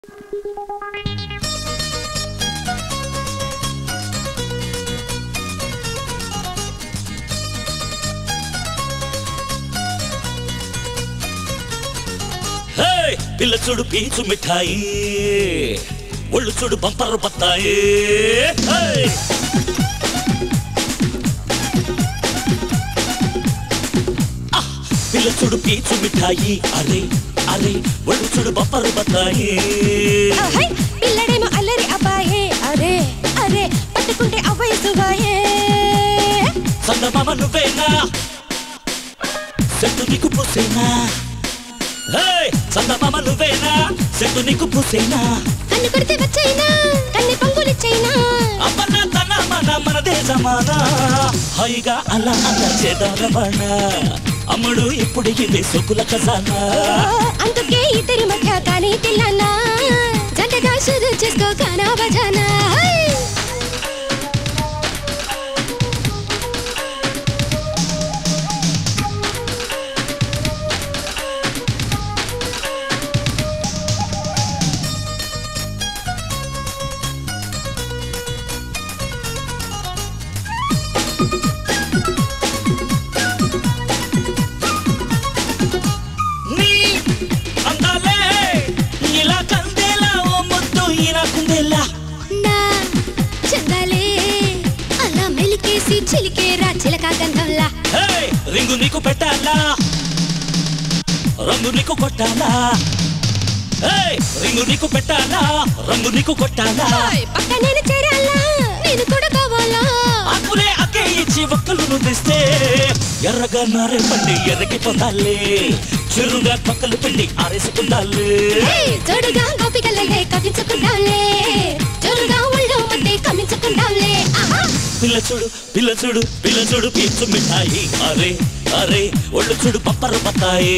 హే పిల్ల చూడు పీచు మిఠాయి ఒళ్ళు చూడు బంపర్ బత్తాయి హే! ఆహ్! పిల్ల చూడు పీచు మిఠాయి అరే అరే ఒళ్ళు చూడు బంపర్ బత్తాయి ఆహై, పిల్లడేమో అల్లరి అబ్బాయే అరే అరే పట్టుకుంటే అవ్వయసుగాయే సందమామ నువ్వేనా సెట్టు నీకు పూసేనా హే సందమామ నువ్వేనా సెట్టు నీకు పూసేనా కన్ను కొడితే వచ్చైనా కన్ని పంగులిచ్చైనా అప్పన్న తన మన మనదే సమానా హాయిగా అలా అలా చేదారమణ అమ్ముడు ఇప్పుడు ఇది సొకుల ఖజానా అందుకే ఇద్దరి మధ్య కానీ తిల్లన్నా జంటగా శుద్ధి చేసుకో కానా బజానా హై! నీ అందాలే ఇలా కందేలా ఓ ముద్దు ఇలా కుందేలా నా చందాలే అలా మెలికేసి చిలికేరా చిలక గంధంలా హే రింగు నీకు పెట్టాలా రంగు నీకు కొట్టాలా హే రింగు నీకు పెట్టాలా రంగు నీకు కొట్టాలా హాయ్, పక్క నేను చేరాలా నేను కూడా కావాలా అప్పుడే అక్కే ఇచ్చి ఒక్కలు నుదిస్తే ఎర్రగా నారే పండి ఎర్రకి పొందాలి చిరుగా పక్కలు పిండి ఆరేసుకుందాలి హే, జోడుగా గోపికలలే కవించుకుందాంలే జోరుగా ఒళ్ళో మధ్య కమించుకుందాంలే ఆహా పిల్ల చూడు పిల్ల చూడు పిల్ల చూడు పీచు మిఠాయి అరే అరే ఒళ్ళు చూడు పప్పరు బత్తాయి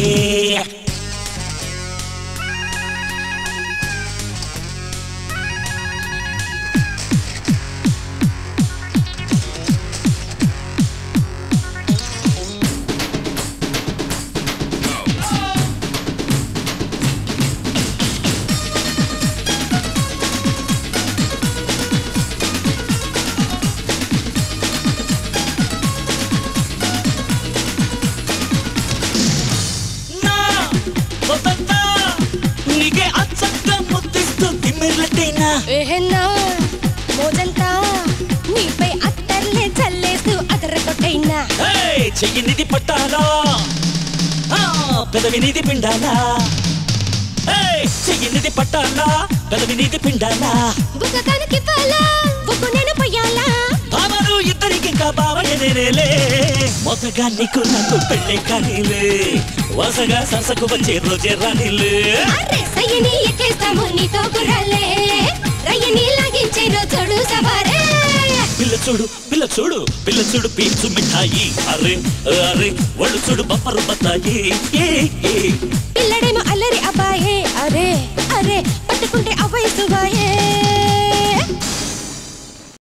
నా వద్దంతా నీకే అచ్చంగా ముద్దిస్తూ తిమ్మిర్లటేనా ఏహెన్నా మోజంతా నీపై అత్తర్లే చల్లేస్తూ అదర కొట్టైనా హే చెయ్యినిది పట్టాలా ఆ, పెదవినిది పిండాలా హే చెయ్యినిది పట్టాలా పెదవినిది పిండాలా బుక్క కనుకివ్వాలా బుక్కు నేను పొయ్యాలా బావరు ఇద్దరికి ఇంకా బావనే నేనేలే మొదగా నీకు నాకు పెళ్ళే కానీలే వసగా సరసకు వచ్చే రోజే రానిలే అర్రే సయ్యని ఎక్కేస్తాము నీతో గుర్రాలే రయ్యని లాగించే రోజుడు సవారే పిల్ల చూడు పిల్ల చూడు పిల్ల చూడు పీచు మిఠాయి అరే అరే ఒళ్ళు చూడు బప్పరు బత్తాయి ఏ, ఏ. పిల్లడేమో అల్లరి అబ్బాయే అరే అరే పట్టుకుంటే అవ్వయసుగాయే